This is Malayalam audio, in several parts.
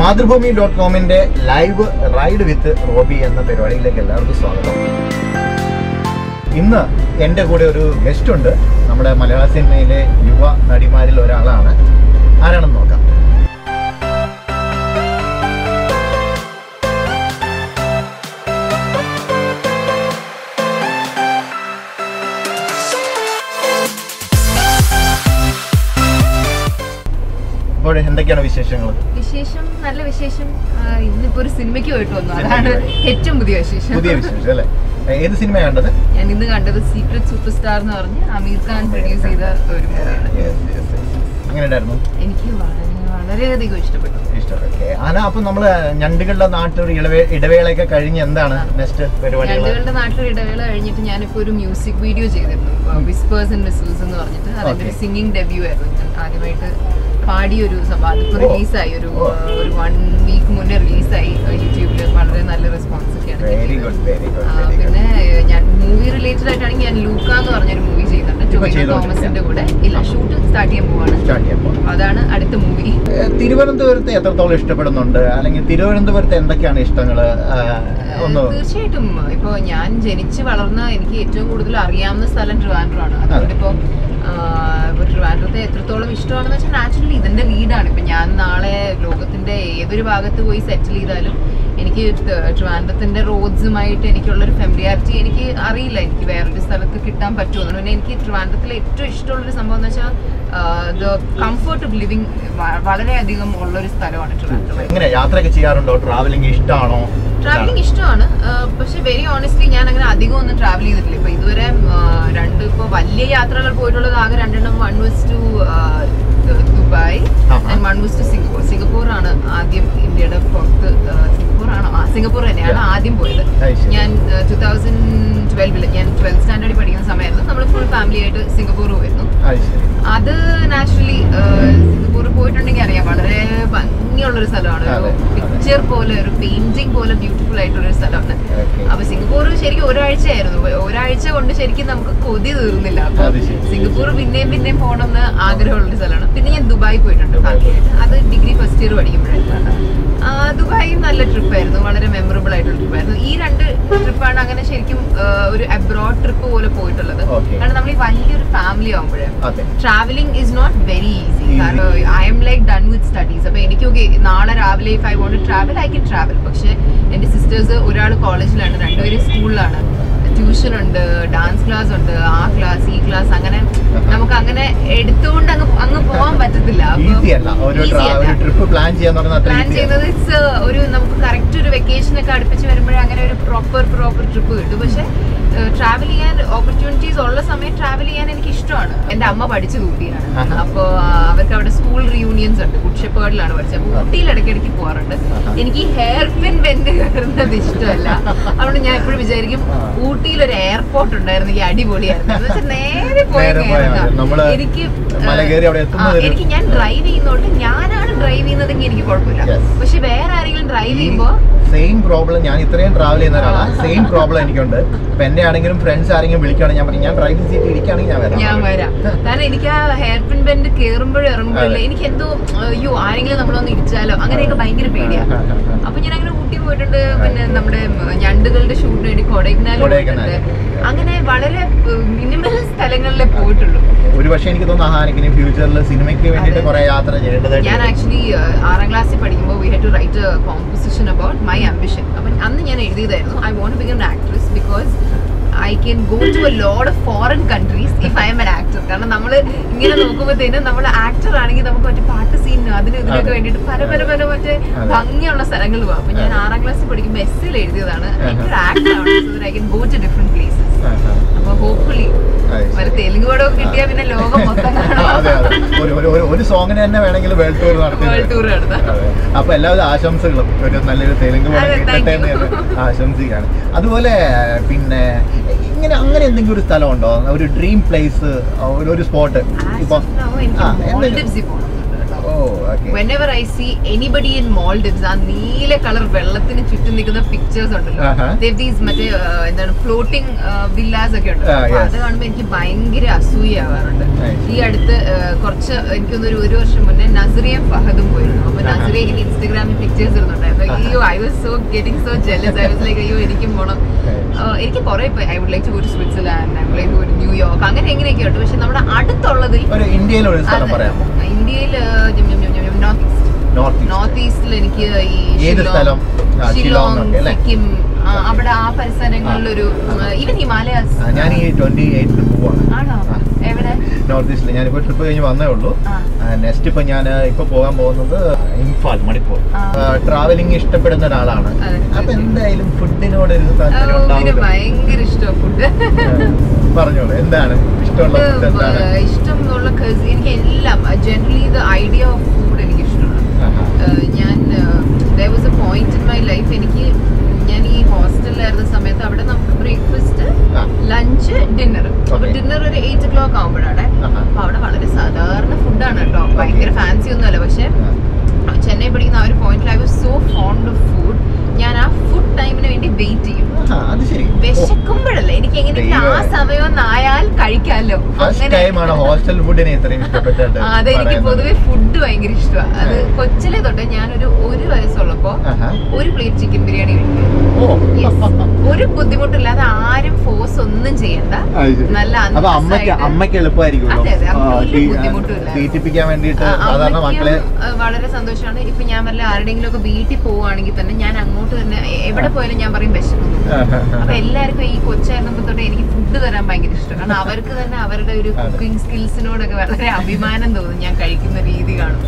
മാതൃഭൂമി ഡോട്ട് കോമിന്റെ ലൈവ് റൈഡ് വിത്ത് റോബി എന്ന പരിപാടിയിലേക്ക് എല്ലാവർക്കും സ്വാഗതം ഇന്ന് എൻ്റെ കൂടെ ഒരു ഗസ്റ്റ് ഉണ്ട് നമ്മുടെ മലയാള സിനിമയിലെ യുവ നടിമാരിൽ ഒരാളാണ് ആരാണെന്ന് നോക്കാം അപ്പോൾ എന്തൊക്കെയാണ് വിശേഷങ്ങൾ വിശേഷം നല്ല വിശേഷം ആ, ഇന്നിപ്പോ ഒരു സിനിമയ്ക്ക് പോയിട്ട് വന്നു അതാണ് ഏറ്റവും പുതിയ വിശേഷം പുതിയ വിശേഷം അല്ലേ ഏത് സിനിമയാണ് കണ്ടത് ഞാൻ ഇന്ന് കണ്ടത് സീക്രട്ട് സൂപ്പർ സ്റ്റാർ എന്ന് പറഞ്ഞ് അമീർ ഖാൻ പ്രൊഡ്യൂസ് ചെയ്ത ഒരു മൂവിയാണ് എങ്ങനെ ഉണ്ടായിരുന്നു എനിക്ക് വളരെ വളരെയധികം ഇഷ്ടപ്പെട്ടു ഇഷ്ടപ്പെട്ടു ആന അപ്പൊ നമ്മള് ഞണ്ടുകളുടെ നാട്ടിൽ ഇടവേ ഇടവേളയൊക്കെ കഴിഞ്ഞ് എന്താണ് നെക്സ്റ്റ് പരിപാടികൾ രണ്ടുപേരുടെ നാട്ടിൽ ഇടവേള കഴിഞ്ഞിട്ട് ഞാനിപ്പോ ഒരു മ്യൂസിക് വീഡിയോ ചെയ്തിരുന്നു വിസ്പേഴ്സ് ആൻഡ് മിസിൽസ് എന്ന് പറഞ്ഞിട്ട് അതിന്റെ ഒരു Okay. സിംഗിങ് ഡെബ്യൂ ആയിരുന്നു ഞാൻ ആദ്യമായിട്ട് പാടിയ ഒരു സംഭവം അതിപ്പോ ഓ. റിലീസായി ഒരു ഓ. ആ, ഒരു വൺ വീക്ക് മുന്നേ റിലീസായി യൂട്യൂബിൽ വളരെ നല്ല റെസ്പോൺസ് ഒക്കെയാണ് വെരി കിട്ടിയത്. ഗുഡ് വെരി ഗുഡ് ആ, വെരി ഗുഡ് പിന്നെ ഏഹ്, ഞാൻ മൂവി റിലേറ്റഡ് ആയിട്ടാണെങ്കിൽ ഞാൻ ലൂക്ക എന്ന് പറഞ്ഞൊരു മൂവി ചെയ്യുന്നുണ്ട് ഇപ്പൊ ടൊവിനോ ചെയ്തുകൊണ്ടിരിക്കുകയാണ്. തോമസിന്റെ കൂടെ ഇല്ല ഷൂട്ട് സ്റ്റാർട്ട് ചെയ്യാൻ പോവാണ് സ്റ്റാർട്ട് ചെയ്യാൻ പോകും അപ്പൊ അതാണ് അടുത്ത മൂവി തിരുവനന്തപുരത്തെ എത്രത്തോളം ഇഷ്ടപ്പെടുന്നുണ്ട് അല്ലെങ്കിൽ തിരുവനന്തപുരത്ത് എന്തൊക്കെയാണ് ഇഷ്ടങ്ങൾ ഒന്ന് തീർച്ചയായിട്ടും ഇപ്പൊ ഞാൻ ജനിച്ച് വളർന്ന എനിക്ക് ഏറ്റവും കൂടുതൽ അറിയാവുന്ന സ്ഥലം ട്രിവാൻഡ്രമാണ് അതുകൊണ്ട് ഇപ്പൊ ഇപ്പൊ ട്രിവാൻഡ്രത്തെ എത്രത്തോളം ഇഷ്ടമാണെന്ന് വെച്ചാൽ നാച്ചുറലി ഇതിന്റെ വീടാണ് ഇപ്പൊ ഞാൻ നാളെ ലോകത്തിന്റെ ഏതൊരു ഭാഗത്ത് പോയി സെറ്റിൽ ചെയ്താലും എനിക്ക് ത- ട്രിവാൻഡ്രത്തിന്റെ റോഡ്സുമായിട്ട് എനിക്കുള്ളൊരു ഫെമിലിയാരിറ്റി എനിക്ക് അറിയില്ല എനിക്ക് വേറൊരു സ്ഥലത്ത് കിട്ടാൻ പറ്റുമോ അതുകൊണ്ട് തന്നെ എനിക്ക് ട്രിവാൻഡ്രത്തിലെ ഏറ്റവും ഇഷ്ടമുള്ളൊരു സംഭവം എന്ന് വെച്ചാൽ ദ കംഫർട്ട് ഓഫ് ലിവിങ് വളരെയധികം ഉള്ളൊരു സ്ഥലമാണ് ട്രിവാൻഡ്രം എങ്ങനെ യാത്രയൊക്കെ ചെയ്യാറുണ്ടോ ട്രാവലിംഗ് ഇഷ്ടമാണോ ട്രാവലിംഗ് ഇഷ്ടമാണ് പക്ഷെ വെരി ഓണസ്റ്റ്ലി ഞാൻ അങ്ങനെ അധികം ഒന്നും ട്രാവൽ ചെയ്തിട്ടില്ല ഇപ്പൊ ഇതുവരെ ആ, രണ്ട് ഇപ്പൊ വലിയ യാത്രകൾ പോയിട്ടുള്ളത് ആകെ രണ്ടെണ്ണം വൺ വസ് ടു ദുബായ് ആഹാ. And one was to Singapore Singapore ആണ് ആദ്യം ഇന്ത്യയുടെ പുറത്ത് സിംഗപ്പൂർ ആണോ ആ സിംഗപ്പൂർ തന്നെയാണ് ആദ്യം പോയത് അത് ശരി. ഞാൻ ടൂ തൗസൻഡ് ട്വൽവിൽ ഞാൻ ട്വൽത്ത് സ്റ്റാൻഡേർഡിൽ പഠിക്കുന്ന സമയമായിരുന്നു നമ്മൾ ഫുൾ ഫാമിലി ആയിട്ട് സിംഗപ്പൂർ പോയിരുന്നു അത് ശരി അത് നാച്ചുറലി സിംഗപ്പൂർ പോയിട്ടുണ്ടെങ്കിൽ അറിയാം വളരെ ഭംഗിയുള്ളൊരു സ്ഥലമാണ് അതെ, ഒരു അതെ. പിക്ചർ പോലെ ഒരു പെയിന്റിംഗ് പോലെ ബ്യൂട്ടിഫുൾ ആയിട്ടുള്ള ഒരു സ്ഥലമാണ് Okay. അപ്പൊ സിംഗപ്പൂർ ശരിക്കും ഒരാഴ്ചയായിരുന്നു ഒരാഴ്ച കൊണ്ട് ശരിക്കും നമുക്ക് കൊതി തീർന്നില്ല അപ്പൊ അത് ശരി. സിംഗപ്പൂർ പിന്നെയും പിന്നെയും പോകണമെന്ന് ആഗ്രഹമുള്ള ഒരു സ്ഥലമാണ് പിന്നെ ഞാൻ ദുബായ് പോയിട്ടുണ്ട് ദുബായ് ഫാമിലിയായിട്ട് അത് ഡിഗ്രി ഫസ്റ്റ് ഇയർ പഠിക്കുമ്പോഴായിരുന്നു ആ, ദുബായും നല്ല ട്രിപ്പായിരുന്നു വളരെ മെമ്മറബിൾ ആയിട്ടുള്ള ട്രിപ്പായിരുന്നു ഈ രണ്ട് ട്രിപ്പാണ് അങ്ങനെ ശരിക്കും ആ, ഒരു അബ്രോഡ് ട്രിപ്പ് പോലെ പോയിട്ടുള്ളത് Okay. കാരണം നമ്മൾ ഈ വലിയൊരു ഫാമിലി ആകുമ്പോഴേ അതെ travelling is not very easy Easy. കാരണം I'm like done with studies അപ്പൊ എനിക്ക് ഓക്കെ നാളെ രാവിലെ if I want travel I can travel പക്ഷെ എന്റെ സിസ്റ്റേഴ്സ് ഒരാൾ കോളേജിലാണ് രണ്ടുപേരും സ്കൂളിലാണ് ട്യൂഷൻ ഉണ്ട് ഡാൻസ് ക്ലാസ് ഉണ്ട് ആ ക്ലാസ് ഈ ക്ലാസ് അങ്ങനെ നമുക്ക് അങ്ങനെ എടുത്തുകൊണ്ട് അങ്ങ് അങ്ങ് പോകാൻ പറ്റത്തില്ല ഈസി അല്ല ഒരു easy ട്രാ- അല്ല. ഒരു ട്രിപ്പ് പ്ലാൻ ചെയ്യാന്ന് പറഞ്ഞാൽ അത്ര പ്ലാൻ easy അല്ല. ചെയ്യുന്നത് ഇറ്റ്സ് ഒരു നമുക്ക് കറക്റ്റ് ഒരു വെക്കേഷൻ ഒക്കെ അടുപ്പിച്ച് വരുമ്പോഴേ അങ്ങനെ ഒരു പ്രോപ്പർ പ്രോപ്പർ ട്രിപ്പ് കിട്ടും പക്ഷെ ട്രാവൽ ചെയ്യാൻ ഓപ്പർച്യൂണിറ്റീസ് ഉള്ള സമയം ട്രാവൽ ചെയ്യാൻ എനിക്ക് ഇഷ്ടമാണ് എന്റെ അമ്മ പഠിച്ചു ഊട്ടിയാണ് ആഹാ. അപ്പോൾ അവർക്ക് അവിടെ സ്കൂൾ റീയൂണിയൻസ് ഉണ്ട് കുക്ഷപ്പേടിലാണ് പഠിച്ചത് അപ്പോൾ ഊട്ടിയിൽ ഇടയ്ക്കിടയ്ക്ക് പോകാറുണ്ട് ആഹാ. എനിക്ക് ഈ ഹെയർ പിൻ ബെൻഡ് കയറുന്നത് ഇഷ്ടമല്ല അതുകൊണ്ട് ഞാൻ എപ്പോഴും വിചാരിക്കും ആ. ഊട്ടിയിൽ ഒരു എയർപോർട്ട് ഉണ്ടായിരുന്നെങ്കിൽ അടിപൊളിയായിരുന്നു എന്ന് വെച്ചാൽ നേരെ പോയി നേരെ പോയാൽ മതി. കയറുക. നമ്മള് എനിക്ക് മല കയറി അവിടെ ആ, എത്തുന്നത് ഒരു- എനിക്ക് ഞാൻ ഡ്രൈവ് ചെയ്യുന്നോണ്ട് ഞാനാണ് ഡ്രൈവ് ചെയ്യുന്നതെങ്കിൽ എനിക്ക് കുഴപ്പമില്ല Yes. പക്ഷെ വേറെ ആരെങ്കിലും ഡ്രൈവ് ഈ ചെയ്യുമ്പോ സെയിം പ്രോബ്ലം ഞാൻ ഇത്രയും ട്രാവൽ ചെയ്യുന്ന ഒരാളാണ് സെയിം പ്രോബ്ലം എനിക്കുണ്ട് ഇപ്പൊ എന്നെ ആണെങ്കിലും ഫ്രണ്ട്സ് ആരെങ്കിലും വിളിക്കുകയാണെങ്കിൽ ഞാൻ പറയും ഞാൻ ഡ്രൈവിംഗ് സീറ്റ് ഇരിക്കുകയാണെങ്കിൽ ഞാൻ വരാം ഞാൻ വരാം കാരണം എനിക്ക് ആ ഹെയർ പിൻ ബെൻഡ് കേറുമ്പോഴും ഇറങ്ങുമ്പോഴല്ലേ എനിക്ക് എന്തോ അയ്യോ ആരെങ്കിലും നമ്മളൊന്ന് ഇടിച്ചാലോ അങ്ങനെയൊക്കെ ഭയങ്കര പേടിയാ അപ്പൊ ഞാൻ അങ്ങനെ ഊട്ടി പോയിട്ടുണ്ട് പിന്നെ നമ്മുടെ ഞണ്ടുകളുടെ ഷൂട്ടിന് വേണ്ടി കൊടൈക്കനാൽ കൊടൈക്കനാൽ. പോയിട്ടുണ്ട് അങ്ങനെ വളരെ മിനിമൽ സ്ഥലങ്ങളിലേ പോയിട്ടുള്ളൂ ഒരു പക്ഷേ എനിക്ക് തോന്നുന്നു ആഹാനിക്കിനി ഫ്യൂച്ചറിൽ സിനിമയ്ക്ക് വേണ്ടിയിട്ട് അതെ. കുറെ യാത്ര ചെയ്യേണ്ടതായിട്ട് ഞാൻ വരും. ആക്ച്വലി ആറാം ക്ലാസ്സിൽ പഠിക്കുമ്പോൾ we had to write a composition about my ambition അപ്പം അന്ന് ഞാൻ എഴുതിയതായിരുന്നു I want become actress because I can go to a lot of foreign countries if I'm an actor കാരണം നമ്മൾ ഇങ്ങനെ നോക്കുമ്പോഴത്തേനും നമ്മൾ ആക്ടർ ആണെങ്കിൽ നമുക്ക് മറ്റേ പാട്ട് സീനിന് അതിന് ഇതിനൊക്കെ അതെ. വേണ്ടിയിട്ട് പല പല പല മറ്റേ അതെ. ഭംഗിയുള്ള സ്ഥലങ്ങളിൽ പോകും അപ്പം ഞാൻ അതെ. ആറാം ക്ലാസ്സിൽ പഠിക്കുമ്പോൾ എസ്സിൽ എഴുതിയതാണ് ആഹാ. എനിക്കൊരു ആക്ടർ ആണ് so that I can go to different places ആഹാ. അപ്പോൾ ഹോപ്പ്ഫുള്ളി അത് ശരി. വല്ല തെലുങ്ക് പടമൊക്കെ കിട്ടിയാൽ പിന്നെ ലോകം മൊത്തം അതെ അതെ കാണാം ഒരു ഒരു- ഒരു ഒരു സോങ്ങിന് തന്നെ വേണമെങ്കിൽ വേൾഡ് ടൂർ നടത്തി വേൾഡ് ടൂർ നടത്താം അതെ. അപ്പൊ എല്ലാവിധ ആശംസകളും ഒരു നല്ലൊരു തെലുങ്ക് പടം അതെ, കിട്ടട്ടെ thank എന്ന് you. ഞാൻ ആശംസിക്കുകയാണ് അതുപോലെ പിന്നെ ഇങ്ങനെ അങ്ങനെ എന്തെങ്കിലും ഒരു സ്ഥലമുണ്ടോ ഒരു ഡ്രീം പ്ലേസ് ഒരു ഒരു സ്പോട്ട് ഇപ്പൊ ആ, എന്തെങ്കിലും- മാൾഡിവ്സിൽ പോകണം ഓ Okay. Whenever I see anybody in Maldives ആ നീല കളർ വെള്ളത്തിന് ചുറ്റും നിൽക്കുന്ന പിക്ചേഴ്സ് ഉണ്ടല്ലോ ആഹാ. ദീസ് മറ്റേ ആ, എന്താണ് ഫ്ലോട്ടിംഗ് വില്ലാസ് ഒക്കെ ഉണ്ട് ആ, അപ്പൊ yes. അത് കാണുമ്പോൾ എനിക്ക് ഭയങ്കര അസൂയാവാറുണ്ട് Right. ഈ അടുത്ത് ആ, കുറച്ച് എനിക്കൊന്നൊരു ഒരു വർഷം മുന്നേ നസറിയും ഫഹദും പോയിരുന്നു അപ്പൊ ആഹാ. നസറിയ ഇങ്ങനെ ഇൻസ്റ്റഗ്രാമിൽ പിക്ചേഴ്സ് ഇടുന്നുണ്ടായിരുന്നു ആഹാ. അയ്യോ I was so getting so jealous I was like അയ്യോ എനിക്കും പോണം Right. ആ, എനിക്ക് കുറെ I would like to go to Switzerland I would like to New York അങ്ങനെ എങ്ങനെയൊക്കെ ഉണ്ട് പക്ഷെ നമ്മുടെ അടുത്തുള്ളതിൽ ഒരു ഇന്ത്യയിൽ ഒരു സ്ഥലം പറയാമോ ഇന്ത്യയിൽ നോർത്ത് ഈസ്റ്റ് നോർത്ത് നോർത്ത് ഈസ്റ്റിൽ എനിക്ക് ഈ ഏത് ഷില്ലോങ്, സ്ഥലം? ആ, ഷില്ലോങ് ഷില്ലോങ് ഒക്കെ അല്ലേ? സിക്കിം ആ, അവിടെ ആ പരിസരങ്ങളിലൊരു ആ. ഈവൻ ഹിമാലയാസ് ഞാൻ ഈ ട്വന്റി എയ്റ്റിൽ പോവാണ് ആണോ ആ. എവിടെ നോർത്ത് ഈസ്റ്റിൽ ഞാനിപ്പോൾ ട്രിപ്പ് കഴിഞ്ഞ് വന്നേ ഉള്ളൂ ആ. നെക്സ്റ്റ് ഇപ്പൊ ഞാൻ ഇപ്പൊ പോകാൻ പോകുന്നത് ഇംഫാൽ മണിപ്പൂർ ആ. ട്രാവലിംഗ് ഇഷ്ടപ്പെടുന്ന ഒരാളാണ് അതെ, അപ്പൊ തീർച്ചയായും. എന്തായാലും ഫുഡിനോട് ഒരു ഓ, താല്പര്യം പിന്നെ ഉണ്ടാവുമല്ലോ ഭയങ്കര ഇഷ്ടം ഫുഡ് പറഞ്ഞോളൂ എന്താണ് ഇഷ്ടമുള്ള ഫുഡ് എന്താണ് ഇഷ്ടം എന്നുള്ള cause എനിക്ക് എല്ലാം generally the idea of food എനിക്ക് ഇഷ്ടമാണ് ആഹാ. ഏഹ് ഞാൻ there was a point in my life എനിക്ക് ഞാൻ ഈ ഹോസ്റ്റലിലായിരുന്ന സമയത്ത് അവിടെ നമുക്ക് ബ്രേക്ക്ഫാസ്റ്റ് ആ. ലഞ്ച് ഡിന്നർ അപ്പൊ Okay. ഡിന്നർ ഒരു എയ്റ്റ് ഒ ക്ലോക്ക് ആകുമ്പോഴാണ് ആഹാ. അപ്പൊ അവിടെ വളരെ സാധാരണ ഫുഡാണ് കേട്ടോ ഭയങ്കര ഫാൻസി ഒന്നുമല്ല പക്ഷെ ആ. ചെന്നൈ പഠിക്കുന്ന ആ ഒരു പോയിന്റിൽ I was so fond of food ഞാൻ ആ ഫുഡ് ടൈമിന് വേണ്ടി വെയിറ്റ് ചെയ്യും ആഹാ, അത് ശരി വിശക്കുമ്പോഴല്ലേ എനിക്ക് എങ്ങനെയെങ്കിലും ആ ദൈവമേ. സമയം ഒന്നായാൽ കഴിക്കാമല്ലോ ഫസ്റ്റ് ടൈമാണ് ഹോസ്റ്റൽ ഫുഡിനെ ഇത്രയും ഇഷ്ടപ്പെട്ടത് ആ, അതെനിക്ക് പൊതുവെ ഫുഡ് ഭയങ്കര ഇഷ്ടമാണ് അത് ആ. കൊച്ചിലെ തൊട്ട് ഞാനൊരു ഒരു വയസ്സുള്ളപ്പോ ആഹാ. ഒരു പ്ലേറ്റ് ചിക്കൻ ബിരിയാണി കഴിക്കും ഓ Yes. ഒരു ബുദ്ധിമുട്ടില്ലാതെ ആരും ഫോഴ്സ് ഒന്നും ചെയ്യണ്ട അത് ശരി. നല്ല അപ്പൊ അമ്മയ്ക്ക് അന്തസ്സായിട്ട് അമ്മയ്ക്ക് എളുപ്പമായിരിക്കും അതെ, അതെ, അമ്മയ്ക്ക് വലിയ ബുദ്ധിമുട്ടില്ല. തീറ്റിപ്പിക്കാൻ വേണ്ടിയിട്ട് ആ, സാധാരണ മക്കളെ അമ്മയ്ക്കും, ആ, വളരെ സന്തോഷമാണ് ഇപ്പൊ ഞാൻ വല്ല ആരുടെങ്കിലും ഒക്കെ വീട്ടിൽ പോവുകയാണെങ്കിൽ തന്നെ ഞാൻ അങ്ങോട്ട് തന്നെ എ- എവിടെ പോയാലും ഞാൻ പറയും വിശക്കുന്നു അപ്പൊ എല്ലാവർക്കും ഈ കൊച്ചായിരുന്നപ്പോ തൊട്ട് എനിക്ക് ഫുഡ് തരാൻ ഭയങ്കര ഇഷ്ടം കാരണം അവർക്ക് തന്നെ അവരുടെ ഒരു അതെ. കുക്കിംഗ് സ്കിൽസിനോടൊക്കെ വളരെ അഭിമാനം തോന്നും ഞാൻ കഴിക്കുന്ന രീതി കാണും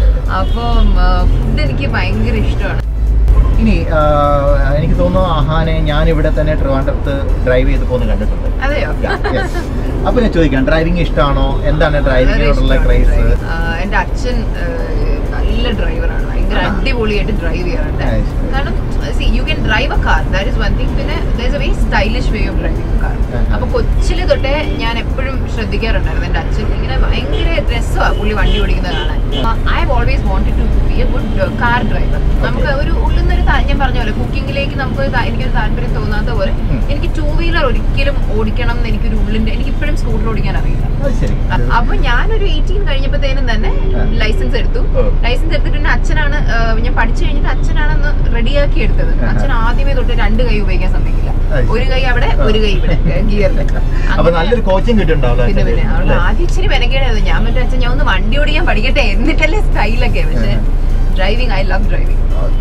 അപ്പം ഫുഡ് എനിക്ക് ഭയങ്കര ഇഷ്ടമാണ് ഇനി ആ, എനിക്ക് തോന്നുന്നു അഹാനെ ഞാൻ ഇവിടെ തന്നെ ട്രിവാൻഡ്രത്ത് ഡ്രൈവ് ചെയ്ത് പോകുന്ന കണ്ടിട്ടുണ്ട് അതെയോ Yeah, yes. അപ്പൊ ഞാൻ ചോദിക്കാം ഡ്രൈവിംഗ് ഇഷ്ടമാണോ എന്താണ് വളരെ ഡ്രൈവിങ്ങിനോടുള്ള ഇഷ്ടമാണ് ക്രൈസ് driving. ആ, എന്റെ അച്ഛൻ ആ, നല്ല ഡ്രൈവറാണ് ഭയങ്കര ആ. അടിപൊളിയായിട്ട് ഡ്രൈവ് ചെയ്യാറുണ്ട് ആ, ശരി. കാരണം see you can drive a car that is one thing പിന്നെ there is a very stylish way of driving car ആഹാ. അപ്പൊ കൊച്ചില് തൊട്ടേ ഞാൻ എപ്പോഴും ശ്രദ്ധിക്കാറുണ്ടായിരുന്നു എന്റെ അച്ഛൻ ഇങ്ങനെ ഭയങ്കര രസമാണ് പുള്ളി വണ്ടി ഓടിക്കുന്നത് കാണാൻ I have always wanted to be a good car driver നമുക്ക് ഒരു ഉള്ളിൽ നിന്നൊരു താ- ഞാൻ പറഞ്ഞ പോലെ കുക്കിങ്ങിലേക്ക് നമുക്ക് ഒരു താ- എനിക്കൊരു താല്പര്യം തോന്നാത്ത പോലെ ഉം. എനിക്ക് ടൂ വീലർ ഒരിക്കലും ഓടിക്കണം എന്ന് എനിക്കൊരു ഉള്ളിന്റെ എനിക്ക് ഇപ്പോഴും സ്കൂട്ടർ ഓടിക്കാൻ അറിയില്ല അത് ശരി അ- അപ്പൊ ഞാനൊരു എയ്റ്റീൻ കഴിഞ്ഞപ്പോഴത്തേനും തന്നെ ആ. ലൈസൻസ് എടുത്തു ഓ. ലൈസൻസ് എടുത്തിട്ട് പിന്നെ അച്ഛനാണ് ആ, ഞാൻ പഠിച്ചു കഴിഞ്ഞിട്ട് അച്ഛനാണ് റെഡിയാക്കി എടുത്തത് ആഹാ. അച്ഛൻ ആദ്യമേ തൊട്ട് രണ്ട് കൈ ഉപയോഗിക്കാൻ സമ്മതിക്കില്ല അത് ശരി. ഒരു കൈ അവിടെ ആ. ഒരു കൈ ഇവിടെ ഗിയറിൽ അപ്പൊ നല്ലൊരു കോച്ചിങ് കിട്ടുന്നുണ്ടാവല്ലോ പിന്നെ പിന്നെ അവള് ആദ്യം ഇച്ചിരി മെനക്കേടായിരുന്നു ഞാൻ മറ്റേ അച്ഛൻ ഞാൻ ഒന്ന് വണ്ടി ഓടിക്കാൻ പഠിക്കട്ടെ എന്നിട്ടല്ലേ സ്റ്റൈലൊക്കെ പക്ഷെ ഡ്രൈവിംഗ് ഐ ലവ് ഡ്രൈവിംഗ്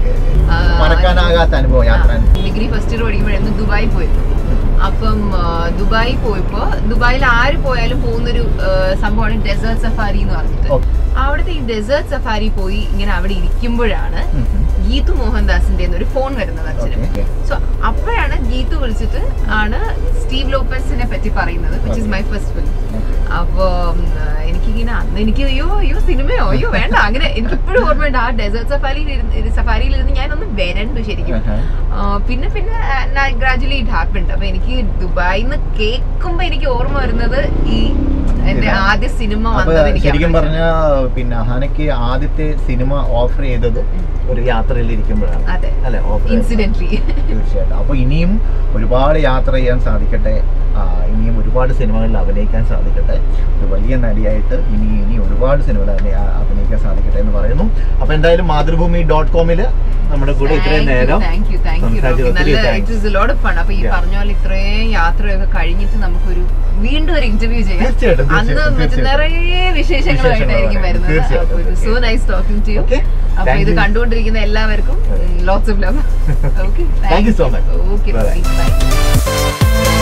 ആ, മറക്കാനാകാത്ത അനുഭവം യാത്ര ഡിഗ്രി ഫസ്റ്റ് ഇയർ പഠിക്കുമ്പോഴായിരുന്നു ദുബായി പോയിരുന്നു അപ്പം ആ, ദുബായി പോയപ്പോ ദുബായിൽ ആര് പോയാലും പോകുന്നൊരു ആ, സംഭവമാണ് ഡെസേർട്ട് സഫാരി എന്ന് പറഞ്ഞിട്ട് ഓ. അവിടുത്തെ ഈ ഡെസേർട്ട് സഫാരി പോയി ഇങ്ങനെ അവിടെ ഇരിക്കുമ്പോഴാണ് ഗീതു മോഹൻദാസിന്റെ ഒരു ഫോൺ വരുന്നത് അച്ഛന് ഓക്കെ സോ അപ്പോഴാണ് ഗീതു വിളിച്ചിട്ട് ആണ് സ്റ്റീവ് ലോപ്പൻസിനെ പറ്റി പറയുന്നത് which is my first film അപ്പൊ എനിക്കിങ്ങനെ അന്ന് എനിക്ക് അയ്യോ അയ്യോ സിനിമയോ അയ്യോ വേണ്ട അങ്ങനെ എനിക്ക് ഇപ്പോഴും ഓർമ്മയുണ്ട് ആ ഡെസേർട്ട് സഫാരിയിൽ സഫാരിയിൽ ഇരുന്ന് ഞാനൊന്ന് വരണ്ടു ശരിക്കും ആ, പിന്നെ പിന്നെ ഗ്രാജുവലി ഇറ്റ് ഹാപ്പൻഡ് അപ്പൊ എനിക്ക് ദുബായിന്ന് കേൾക്കുമ്പോ എനിക്ക് ഓർമ്മ വരുന്നത് ഈ എന്റെ ഇതാ. ആദ്യ സിനിമ അപ്പൊ വന്നത് എനിക്ക് ശരിക്കും അവിടെ പറഞ്ഞ പിന്നെ അഹാനക്ക് ആദ്യത്തെ സിനിമ ഓഫർ ചെയ്തത് ഒരു യാത്രയിൽ ഇരിക്കുമ്പോഴാണ് അതെ അല്ലെ ഓഫർ ഇൻസിഡന്റ്ലി തീർച്ചയായിട്ടും അപ്പൊ ഇനിയും ഒരുപാട് യാത്ര ചെയ്യാൻ സാധിക്കട്ടെ ആ, ഇനിയും ഒരുപാട് സിനിമകളിൽ അഭിനയിക്കാൻ സാധിക്കട്ടെ ഒരു വലിയ നടിയായിട്ട് ഇനി ഇനി ഒരുപാട് സിനിമകളിൽ അഭിനയ- അഭിനയിക്കാൻ സാധിക്കട്ടെ എന്ന് പറയുന്നു അപ്പൊ എന്തായാലും മാതൃഭൂമി ഡോട്ട് കോമില് നമ്മുടെ കൂടെ ഇത്രയും നേരം താങ്ക് യു താങ്ക് യു സംസാരിച്ചത് ഒത്തിരി നല്ല thanks. It is load fun അപ്പൊ ഈ Yeah. പറഞ്ഞ പോലെ ഇത്രയും യാത്രയൊക്കെ കഴിഞ്ഞിട്ട് നമുക്കൊരു വീണ്ടും ഒരു ഇന്റർവ്യൂ ചെയ്യാം തീർച്ചയായിട്ടും, അന്ന് തീർച്ചയായിട്ടും, മറ്റേ തീർച്ചയായിട്ടും. നിറയെ വിശേഷങ്ങളായിട്ടായിരിക്കും വരുന്നത് തീർച്ചയായിട്ടും, അപ്പൊ സോ തീർച്ചയായിട്ടും. Nice talking to you Okay. അപ്പൊ Thank ഇത് you. കണ്ടുകൊണ്ടിരിക്കുന്ന എല്ലാവർക്കും lots of love okay Thank you so much. Okay Bye-bye. By